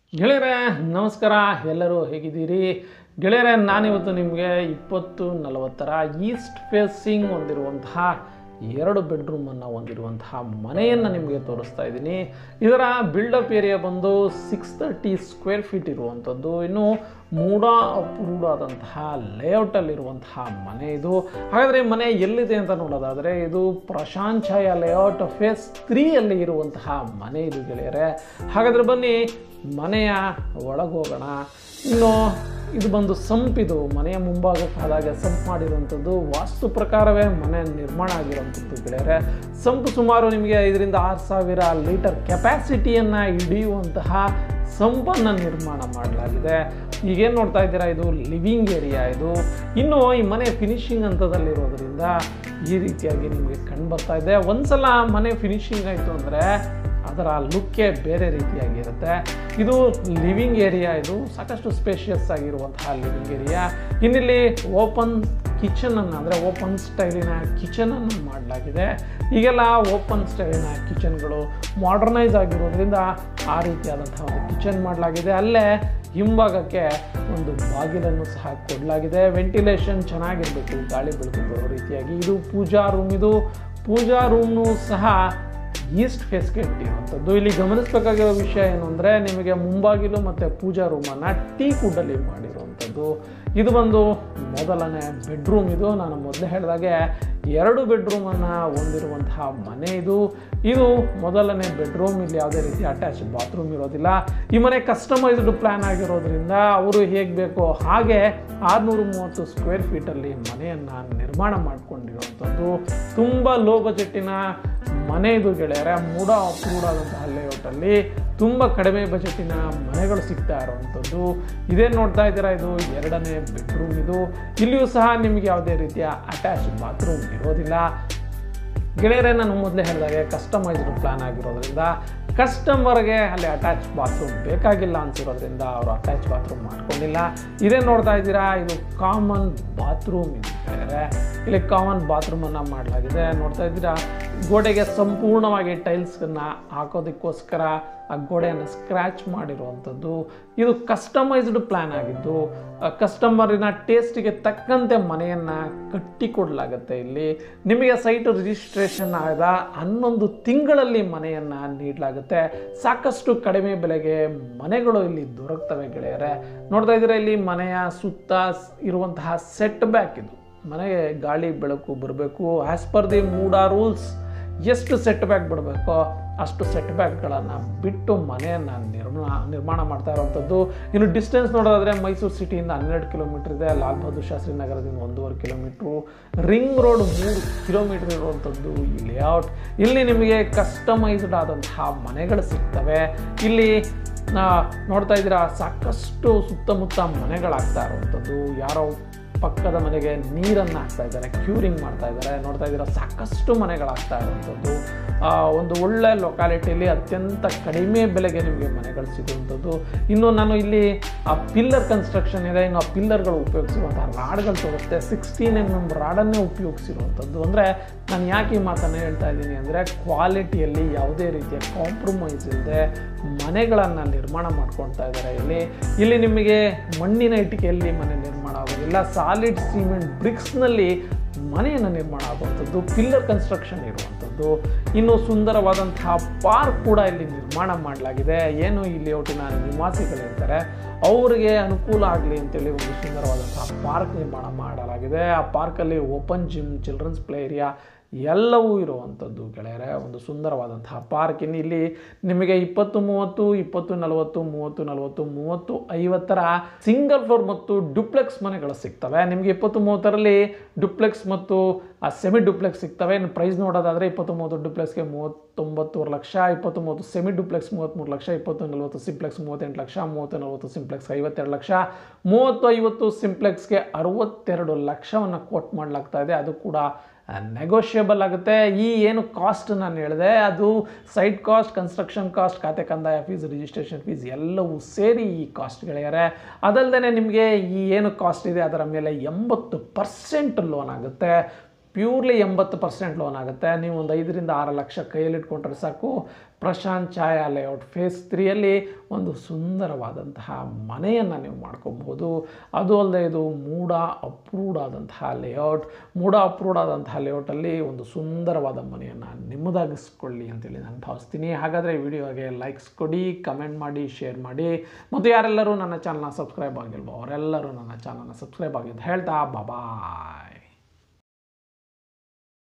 ಗೆಳೆಯರೇ ನಮಸ್ಕಾರ ಎಲ್ಲರೂ ಹೇಗಿದ್ದೀರಿ ಗೆಳೆಯರೇ ನಾನಿವತ್ತು ನಿಮಗೆ ಇಪ್ಪತ್ತು ನಲವತ್ತರ ಈಸ್ಟ್ ಫೇಸಿಂಗ್ ಹೊಂದಿರುವಂತಹ ಎರಡು ಬೆಡ್ರೂಮನ್ನು ಹೊಂದಿರುವಂತಹ ಮನೆಯನ್ನು ನಿಮಗೆ ತೋರಿಸ್ತಾ ಇದ್ದೀನಿ ಇದರ ಬಿಲ್ಡಪ್ ಏರಿಯಾ ಬಂದು ಸಿಕ್ಸ್ ತರ್ಟಿ ಸ್ಕ್ವೇರ್ ಫೀಟ್ ಇರುವಂಥದ್ದು ಇನ್ನು ಮೂಡ ಅಪ್ರೂವ್ಡ್ ಆದಂತಹ ಲೇಔಟಲ್ಲಿರುವಂತಹ ಮನೆ ಇದು ಹಾಗಾದರೆ ಈ ಮನೆ ಎಲ್ಲಿದೆ ಅಂತ ನೋಡೋದಾದರೆ ಇದು ಪ್ರಶಾಂತ್ ಛಾಯ ಲೇಔಟ್ ಫೇಸ್ ತ್ರೀಯಲ್ಲಿ ಇರುವಂತಹ ಮನೆ ಇದು ಗೆಳೆಯರೆ ಹಾಗಾದರೆ ಬನ್ನಿ ಮನೆಯ ಒಳಗೋಗೋಣ ಇನ್ನು ಇದು ಬಂದು ಸಂಪಿದು ಮನೆಯ ಮುಂಭಾಗಕ್ಕೆ ಆದಾಗ ಸಂಪ್ ಮಾಡಿರುವಂಥದ್ದು ವಾಸ್ತು ಪ್ರಕಾರವೇ ಮನೆ ನಿರ್ಮಾಣ ಆಗಿರುವಂಥದ್ದು ಗೆಳೆಯರೆ ಸಂಪು ಸುಮಾರು ನಿಮಗೆ ಐದರಿಂದ ಆರು ಸಾವಿರ ಲೀಟರ್ ಕೆಪಾಸಿಟಿಯನ್ನು ಹಿಡಿಯುವಂತಹ ಸಂಪನ್ನು ನಿರ್ಮಾಣ ಮಾಡಲಾಗಿದೆ ಈಗೇನು ನೋಡ್ತಾ ಇದ್ದೀರಾ ಇದು ಲಿವಿಂಗ್ ಏರಿಯಾ ಇದು ಇನ್ನು ಈ ಮನೆ ಫಿನಿಶಿಂಗ್ ಹಂತದಲ್ಲಿರೋದ್ರಿಂದ ಈ ರೀತಿಯಾಗಿ ನಿಮಗೆ ಕಂಡು ಬರ್ತಾ ಇದೆ ಒಂದ್ಸಲ ಮನೆ ಫಿನಿಶಿಂಗ್ ಆಯಿತು ಅಂದರೆ ಅದರ ಲುಕ್ಕೇ ಬೇರೆ ರೀತಿಯಾಗಿರುತ್ತೆ ಇದು ಲಿವಿಂಗ್ ಏರಿಯಾ ಇದು ಸಾಕಷ್ಟು ಸ್ಪೇಷಿಯಸ್ ಆಗಿರುವಂತಹ ಲಿವಿಂಗ್ ಏರಿಯಾ ಇನ್ನಿಲ್ಲಿ ಓಪನ್ ಕಿಚನನ್ನು ಅಂದರೆ ಓಪನ್ ಸ್ಟೈಲಿನ ಕಿಚನನ್ನು ಮಾಡಲಾಗಿದೆ ಈಗೆಲ್ಲ ಓಪನ್ ಸ್ಟೈಲಿನ ಕಿಚನ್ಗಳು ಮಾಡರ್ನೈಸ್ ಆಗಿರೋದ್ರಿಂದ ಆ ರೀತಿಯಾದಂತಹ ಒಂದು ಕಿಚನ್ ಮಾಡಲಾಗಿದೆ ಅಲ್ಲೇ ಹಿಂಭಾಗಕ್ಕೆ ಒಂದು ಬಾಗಿಲನ್ನು ಸಹ ಕೊಡಲಾಗಿದೆ ವೆಂಟಿಲೇಷನ್ ಚೆನ್ನಾಗಿರಬೇಕು ಗಾಳಿ ಬೆಳಕು ಬರೋ ರೀತಿಯಾಗಿ ಇದು ಪೂಜಾ ರೂಮ್ ಇದು ಪೂಜಾ ರೂಮ್ನು ಸಹ ಈಸ್ಟ್ ಫೇಸ್ಗೆ ಇಟ್ಟಿರುವಂಥದ್ದು ಇಲ್ಲಿ ಗಮನಿಸಬೇಕಾಗಿರೋ ವಿಷಯ ಏನು ಅಂದರೆ ನಿಮಗೆ ಮುಂಬಾಗಿಲು ಮತ್ತು ಪೂಜಾ ರೂಮನ್ನು ಟೀ ಕುಡ್ಡಲ್ಲಿ ಮಾಡಿರುವಂಥದ್ದು ಇದು ಬಂದು ಮೊದಲನೇ ಬೆಡ್ರೂಮ್ ಇದು ನಾನು ಮೊದಲೇ ಹೇಳಿದಾಗೆ ಎರಡು ಬೆಡ್ರೂಮನ್ನು ಹೊಂದಿರುವಂತಹ ಮನೆ ಇದು ಇದು ಮೊದಲನೇ ಬೆಡ್ರೂಮ್ ಇಲ್ಲಿ ಯಾವುದೇ ರೀತಿ ಅಟ್ಯಾಚ್ ಬಾತ್ರೂಮ್ ಇರೋದಿಲ್ಲ ಈ ಮನೆ ಕಸ್ಟಮೈಸ್ಡ್ ಪ್ಲ್ಯಾನ್ ಆಗಿರೋದ್ರಿಂದ ಅವರು ಹೇಗೆ ಬೇಕೋ ಹಾಗೆ ಆರುನೂರ ಮೂವತ್ತು ಸ್ಕ್ವೇರ್ ಫೀಟಲ್ಲಿ ಮನೆಯನ್ನು ನಿರ್ಮಾಣ ಮಾಡಿಕೊಂಡಿರುವಂಥದ್ದು ತುಂಬ ಲೋ ಬಜೆಟ್ಟಿನ ಮನೆ ಇದು ಗೆಳೆಯರೆ ಮೂಡ ಅಪ್ರೂವ್ಡ್ ಆದಂತಹ ಲೇಔಟಲ್ಲಿ ತುಂಬ ಕಡಿಮೆ ಬಜೆಟಿನ ಮನೆಗಳು ಸಿಗ್ತಾ ಇರುವಂಥದ್ದು ಇದೇನು ನೋಡ್ತಾ ಇದ್ದೀರಾ ಇದು ಎರಡನೇ ಬೆಡ್ರೂಮ್ ಇದು ಇಲ್ಲಿಯೂ ಸಹ ನಿಮಗೆ ಯಾವುದೇ ರೀತಿಯ ಅಟ್ಯಾಚ್ ಬಾತ್ರೂಮ್ ಇರೋದಿಲ್ಲ ಗೆಳೆಯರೇ ನಾನು ಮೊದಲೇ ಹೇಳಿದಾಗೆ ಕಸ್ಟಮೈಸ್ಡ್ ಪ್ಲಾನ್ ಆಗಿರೋದ್ರಿಂದ ಕಸ್ಟಮರ್ಗೆ ಅಲ್ಲಿ ಅಟ್ಯಾಚ್ ಬಾತ್ರೂಮ್ ಬೇಕಾಗಿಲ್ಲ ಅನ್ಸಿರೋದ್ರಿಂದ ಅವರು ಅಟ್ಯಾಚ್ ಬಾತ್ರೂಮ್ ಮಾಡ್ಕೊಂಡಿಲ್ಲ ಇದೇ ನೋಡ್ತಾ ಇದ್ದೀರಾ ಇದು ಕಾಮನ್ ಬಾತ್ರೂಮ್ ಇದು ಗೆಳೆಯರೆ ಇಲ್ಲಿ ಕಾಮನ್ ಬಾತ್ರೂಮನ್ನು ಮಾಡಲಾಗಿದೆ ನೋಡ್ತಾ ಇದ್ದೀರಾ ಗೋಡೆಗೆ ಸಂಪೂರ್ಣವಾಗಿ ಟೈಲ್ಸನ್ನು ಹಾಕೋದಕ್ಕೋಸ್ಕರ ಆ ಗೋಡೆಯನ್ನು ಸ್ಕ್ರ್ಯಾಚ್ ಮಾಡಿರುವಂಥದ್ದು ಇದು ಕಸ್ಟಮೈಸ್ಡ್ ಪ್ಲ್ಯಾನ್ ಆಗಿದ್ದು ಕಸ್ಟಮರಿನ ಟೇಸ್ಟಿಗೆ ತಕ್ಕಂತೆ ಮನೆಯನ್ನು ಕಟ್ಟಿಕೊಡಲಾಗುತ್ತೆ ಇಲ್ಲಿ ನಿಮಗೆ ಸೈಟ್ ರಿಜಿಸ್ಟ್ರೇಷನ್ ಆದ ಹನ್ನೊಂದು ತಿಂಗಳಲ್ಲಿ ಮನೆಯನ್ನು ನೀಡಲಾಗುತ್ತೆ ಸಾಕಷ್ಟು ಕಡಿಮೆ ಬೆಲೆಗೆ ಮನೆಗಳು ಇಲ್ಲಿ ದೊರಕ್ತವೆ ಗೆಳೆಯರೆ ನೋಡ್ತಾ ಇದ್ದೀರಾ ಇಲ್ಲಿ ಮನೆಯ ಸುತ್ತ ಇರುವಂತಹ ಸೆಟ್ ಬ್ಯಾಕ್ ಇದು ಮನೆಗೆ ಗಾಳಿ ಬೆಳಕು ಬರಬೇಕು as per the MUDA rules ಎಷ್ಟು ಸೆಟ್ ಬ್ಯಾಕ್ ಬಿಡಬೇಕೋ ಅಷ್ಟು ಸೆಟ್ ಬ್ಯಾಕ್ಗಳನ್ನು ಬಿಟ್ಟು ಮನೆಯನ್ನು ನಿರ್ಮಾಣ ನಿರ್ಮಾಣ ಮಾಡ್ತಾ ಇರುವಂಥದ್ದು ಇನ್ನು ಡಿಸ್ಟೆನ್ಸ್ ನೋಡೋದಾದರೆ ಮೈಸೂರು ಸಿಟಿಯಿಂದ ಹನ್ನೆರಡು ಕಿಲೋಮೀಟ್ರ್ ಇದೆ ಲಾಲ್ ಬಹದ್ದೂರ್ ಶಾಸ್ತ್ರಿ ನಗರದಿಂದ ಒಂದೂವರೆ ಕಿಲೋಮೀಟ್ರು ರಿಂಗ್ ರೋಡ್ ಮೂರು ಕಿಲೋಮೀಟ್ರ್ ಇರುವಂಥದ್ದು ಈ ಲೇಔಟ್ ಇಲ್ಲಿ ನಿಮಗೆ ಕಸ್ಟಮೈಸ್ಡ್ ಆದಂತಹ ಮನೆಗಳು ಸಿಗ್ತವೆ ಇಲ್ಲಿ ನೋಡ್ತಾ ಇದ್ದೀರಾ ಸಾಕಷ್ಟು ಸುತ್ತಮುತ್ತ ಮನೆಗಳಾಗ್ತಾ ಇರುವಂಥದ್ದು ಯಾರೋ ಪಕ್ಕದ ಮನೆಗೆ ನೀರನ್ನು ಹಾಕ್ತಾ ಇದ್ದಾರೆ ಕ್ಯೂರಿಂಗ್ ಮಾಡ್ತಾ ಇದ್ದಾರೆ ನೋಡ್ತಾ ಇದ್ದೀರಾ ಸಾಕಷ್ಟು ಮನೆಗಳಾಗ್ತಾ ಇರುವಂಥದ್ದು ಒಂದು ಒಳ್ಳೆ ಲೊಕ್ಯಾಲಿಟಿಯಲ್ಲಿ ಅತ್ಯಂತ ಕಡಿಮೆ ಬೆಲೆಗೆ ನಿಮಗೆ ಮನೆಗಳು ಸಿಗುವಂಥದ್ದು ಇನ್ನು ನಾನು ಇಲ್ಲಿ ಆ ಪಿಲ್ಲರ್ ಕನ್ಸ್ಟ್ರಕ್ಷನ್ ಇದೆ ಇನ್ನು ಆ ಪಿಲ್ಲರ್ಗಳು ಉಪಯೋಗಿಸಿರುವಂಥ ರಾಡ್ಗಳು ತೋರಿಸುತ್ತೆ ಸಿಕ್ಸ್ಟೀನ್ ಎಮ್ ಎಮ್ ರಾಡನ್ನೇ ಉಪಯೋಗಿಸಿರುವಂಥದ್ದು ಅಂದರೆ ನಾನು ಯಾಕೆ ಈ ಮಾತನ್ನು ಹೇಳ್ತಾ ಇದ್ದೀನಿ ಅಂದರೆ ಕ್ವಾಲಿಟಿಯಲ್ಲಿ ಯಾವುದೇ ರೀತಿಯ ಕಾಂಪ್ರಮೈಸ್ ಇಲ್ಲದೆ ಮನೆಗಳನ್ನು ನಿರ್ಮಾಣ ಮಾಡ್ಕೊಳ್ತಾ ಇದ್ದಾರೆ ಇಲ್ಲಿ ಇಲ್ಲಿ ನಿಮಗೆ ಮಣ್ಣಿನ ಇಟ್ಟಿಗೆಯಲ್ಲಿ ಮನೆ ನಿರ್ಮಾಣ ಆಗೋದಿಲ್ಲ ಸಾಲಿಡ್ ಸಿಮೆಂಟ್ ಬ್ರಿಕ್ಸ್ನಲ್ಲಿ ಮನೆಯನ್ನು ನಿರ್ಮಾಣ ಆಗುವಂಥದ್ದು ಪಿಲ್ಲರ್ ಕನ್ಸ್ಟ್ರಕ್ಷನ್ ಇರುವಂಥದ್ದು ಇನ್ನು ಸುಂದರವಾದಂತಹ ಪಾರ್ಕ್ ಕೂಡ ಇಲ್ಲಿ ನಿರ್ಮಾಣ ಮಾಡಲಾಗಿದೆ ಏನು ಈ ಲೇಔಟಿನ ನಿವಾಸಿಗಳಿರ್ತಾರೆ ಅವರಿಗೆ ಅನುಕೂಲ ಆಗಲಿ ಅಂತೇಳಿ ಒಂದು ಸುಂದರವಾದಂತಹ ಪಾರ್ಕ್ ನಿರ್ಮಾಣ ಮಾಡಲಾಗಿದೆ ಆ ಪಾರ್ಕಲ್ಲಿ open gym children's play area ಎಲ್ಲವೂ ಇರುವಂಥದ್ದು ಗೆಳೆಯರೆ ಒಂದು ಸುಂದರವಾದಂತಹ ಪಾರ್ಕ್ ಇನ್ನು ಇಲ್ಲಿ ನಿಮಗೆ ಇಪ್ಪತ್ತು ಮೂವತ್ತು ಇಪ್ಪತ್ತು ನಲವತ್ತು ಮೂವತ್ತು ನಲವತ್ತು ಮೂವತ್ತು ಐವತ್ತರ ಸಿಂಗಲ್ ಫ್ಲೋರ್ ಮತ್ತು ಡುಪ್ಲೆಕ್ಸ್ ಮನೆಗಳು ಸಿಗ್ತವೆ ನಿಮಗೆ ಇಪ್ಪತ್ತು ಮೂವತ್ತರಲ್ಲಿ ಡುಪ್ಲೆಕ್ಸ್ ಮತ್ತು ಸೆಮಿ ಡುಪ್ಲೆಕ್ಸ್ ಸಿಗ್ತವೆ ಇನ್ನು ಪ್ರೈಸ್ ನೋಡೋದಾದರೆ ಇಪ್ಪತ್ತು ಮೂವತ್ತು ಡುಪ್ಲೆಕ್ಸ್ಗೆ ಮೂವತ್ತೊಂಬತ್ತೂವರೆ ಲಕ್ಷ ಇಪ್ಪತ್ತು ಮೂವತ್ತು ಸೆಮಿ ಡುಪ್ಲೆಕ್ಸ್ ಮೂವತ್ತ್ಮೂರು ಲಕ್ಷ ಇಪ್ಪತ್ತು ನಲವತ್ತು ಸಿಂಪ್ಲೆಕ್ಸ್ ಮೂವತ್ತೆಂಟು ಲಕ್ಷ ಮೂವತ್ತು ನಲವತ್ತು ಸಿಂಪ್ಲೆಕ್ಸ್ ಐವತ್ತೆರಡು ಲಕ್ಷ ಮೂವತ್ತು ಐವತ್ತು ಸಿಂಪ್ಲೆಕ್ಸ್ಗೆ ಅರವತ್ತೆರಡು ಲಕ್ಷವನ್ನು ಕೋಟ್ ಮಾಡಲಾಗ್ತಾ ಇದೆ ಅದು ಕೂಡ ನೆಗೋಷಿಯಬಲ್ ಆಗುತ್ತೆ ಈ ಏನು ಕಾಸ್ಟ್ ನಾನು ಹೇಳಿದೆ ಅದು ಸೈಟ್ ಕಾಸ್ಟ್ ಕನ್ಸ್ಟ್ರಕ್ಷನ್ ಕಾಸ್ಟ್ ಖಾತೆ ಕಂದಾಯ ಫೀಸ್ ರಿಜಿಸ್ಟ್ರೇಷನ್ ಫೀಸ್ ಎಲ್ಲವೂ ಸೇರಿ ಈ ಕಾಸ್ಟ್ ಗೆಳೆಯರೆ ಅದಲ್ಲದೆ ನಿಮಗೆ ಈ ಏನು ಕಾಸ್ಟ್ ಇದೆ ಅದರ ಮೇಲೆ ಎಂಬತ್ತು ಪರ್ಸೆಂಟ್ ಲೋನ್ ಆಗುತ್ತೆ ಪ್ಯೂರ್ಲಿ ಎಂಬತ್ತು ಪರ್ಸೆಂಟ್ ಲೋನ್ ಆಗುತ್ತೆ ನೀವು ಒಂದು ಐದರಿಂದ ಆರು ಲಕ್ಷ ಕೈಯಲ್ಲಿ ಇಟ್ಕೊಂಡ್ರೆ ಸಾಕು ಪ್ರಶಾಂತ್ ಛಾಯಾ ಲೇಔಟ್ ಫೇಸ್ ತ್ರೀಯಲ್ಲಿ ಒಂದು ಸುಂದರವಾದಂತಹ ಮನೆಯನ್ನು ನೀವು ಮಾಡ್ಕೊಬಹುದು ಅದು ಅಲ್ಲದೆ ಇದು ಮೂಡ ಅಪ್ರೂವ್ಡ್ ಆದಂತಹ ಲೇಔಟ್ ಮೂಡ ಅಪ್ರೂವ್ಡ್ ಆದಂತಹ ಲೇಔಟಲ್ಲಿ ಒಂದು ಸುಂದರವಾದ ಮನೆಯನ್ನು ನಿಮ್ಮದಾಗಿಸ್ಕೊಳ್ಳಿ ಅಂತೇಳಿ ನಾನು ಭಾವಿಸ್ತೀನಿ ಹಾಗಾದರೆ ವಿಡಿಯೋಗೆ ಲೈಕ್ಸ್ ಕೊಡಿ ಕಮೆಂಟ್ ಮಾಡಿ ಶೇರ್ ಮಾಡಿ ಮತ್ತು ಯಾರೆಲ್ಲರೂ ನನ್ನ ಚಾನಲ್ನ ಸಬ್ಸ್ಕ್ರೈಬ್ ಆಗಿಲ್ವೋ ಅವರೆಲ್ಲರೂ ನನ್ನ ಚಾನಲ್ನ ಸಬ್ಸ್ಕ್ರೈಬ್ ಆಗಿ ಅಂತ ಹೇಳ್ತಾ ಬಾಯ್